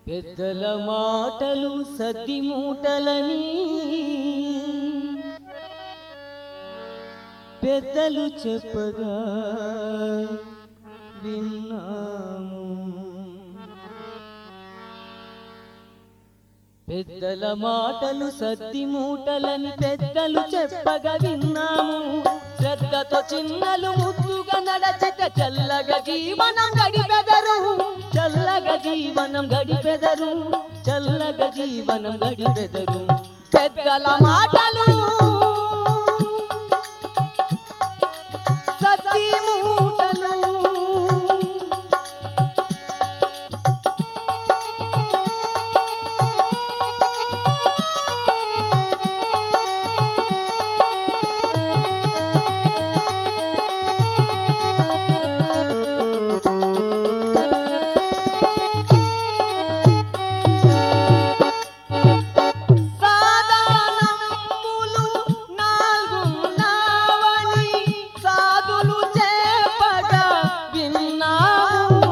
పెద్దల మాటలు సతి మూటలని పెద్దలు చెప్పగా విన్నాము పెద్దల మాటలు సత్తి మూటలని పెద్దలు చెప్పగా విన్నాము శ్రద్ధతో చిన్నలు ముద్దుగా నడచిత చల్లగా జీవనం గడిపెదరు చల్లగా జీవనం గడిపెదరు చల్లగా జీవనం గడిపెదరు పెద్దల మాటలు సత్తి మూటలు సాధారణములు నాలుగున్నావని సాధులు చెప్పగా విన్నాము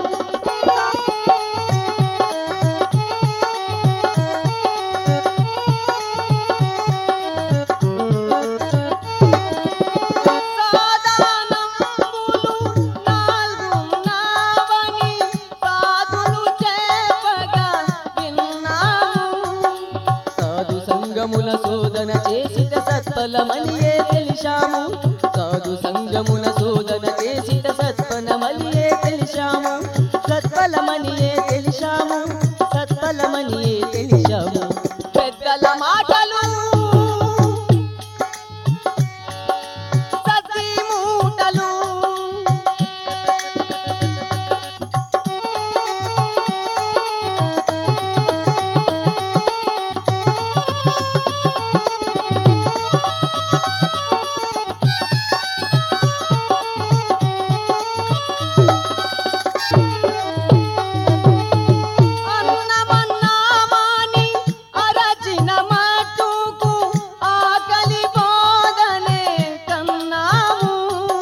సాధారణములు నాలుగున్నావని సాధులు చెప్పగా విన్నాము సాధు సంగముల శోధన చేసిట సత్ఫలమలియే తెలిసాము సాధు సంగముల శోధన చేసిట సత్ఫలమలియే తెలిసాము సత్ఫలమనియే తెలిసాము సత్ఫలమనియే తెలిసాము పెద్దల మాటలు సతీ మూటలు అన్నమన్నామాని అరచిన మట్టుకు ఆకలి బోధనే కన్నాము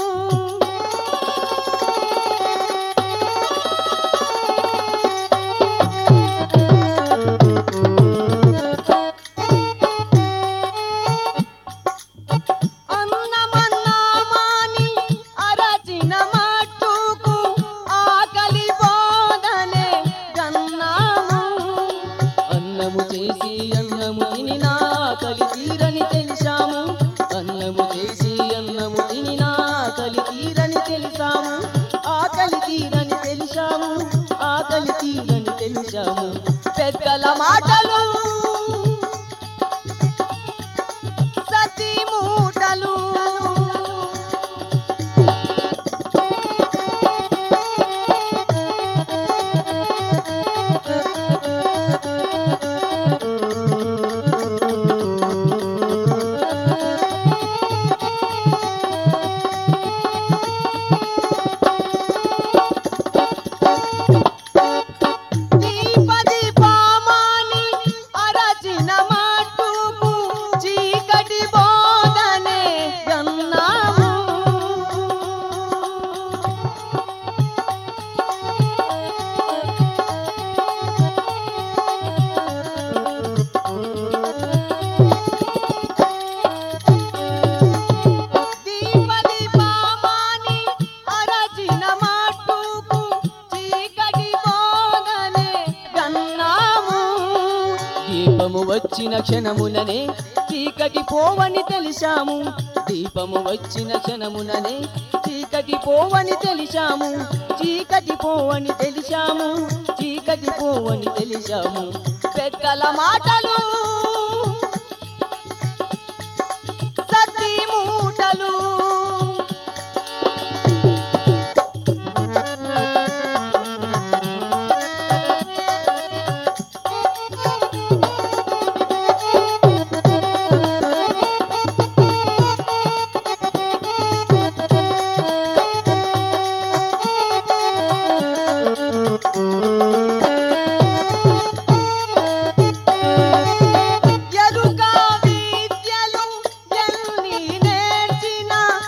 అన్నమన్నామాని అరచిన మట్టుకు ఆకలి బోధనే కన్నాము అన్నము చేసి అన్నము తిని నా ఆకలి తీరని తెలిసాము అన్నము చేసి అన్నము తిని నా ఆకలి తీరని తెలిసాము ఆకలి తీరని తెలిసాము ఆకలి తీరని తెలిసాము పెద్దల మాటలు సతీ మూటలు దీపది పామాని అరచిన మట్టుకు చీకటి బోధనే గన్నాము దీపది పామాని అరచిన మట్టుకు చీకటి బోధనే గన్నాము దీపము వచ్చిన క్షణముననే చీకటి పోవని తెలిసాము దీపము వచ్చిన క్షణముననే చీకటి పోవని తెలిసాము చీకటి పోవని తెలిసాము చీకటి పోవని తెలిసాము పెద్దల మాటలు సతీ మూటలు ఎరుక విద్యలు ఎన్ని నేర్చినా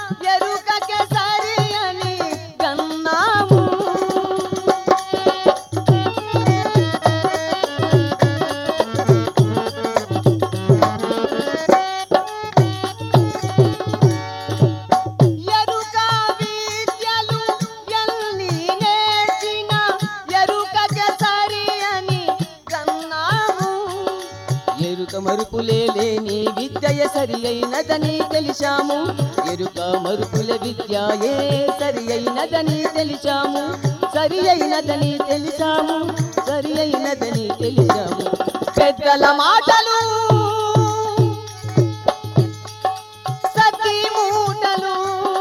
మరుపులే లేని విద్య సరి అయినదని తెలిసాము ఎరుక మరుపుల విద్యయే సరి అయినదని తెలిసాము సరి అయినదని తెలిసాము సరి అయినదని తెలిసాము పెద్దల మాటలు సతీ మూటలు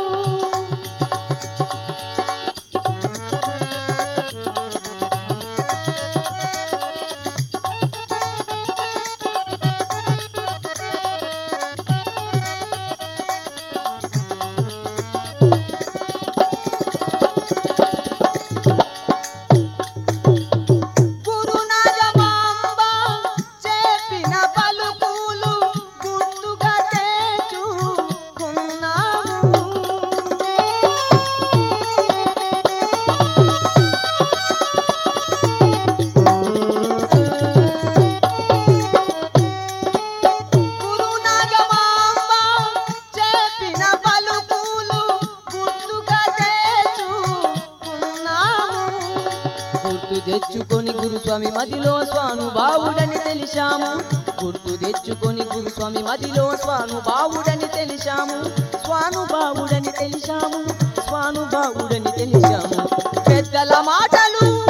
గురునాథమాంబ చెప్పిన పలుకులు గుర్తుగా తెచ్చుకున్నాము. గురునాథమాంబ చెప్పిన పలుకులు గుర్తుగా తెచ్చుకున్నాము. గుర్తు తెచ్చుకొని గురుస్వామి మదిలో స్వానుభావుడని తెలిసాము గుర్తు తెచ్చుకొని గురుస్వామి మదిలో స్వానుభావుడని తెలిసాము స్వానుభావుడని తెలిసాము స్వానుభావుడని తెలిసాము పెద్దల మాటలు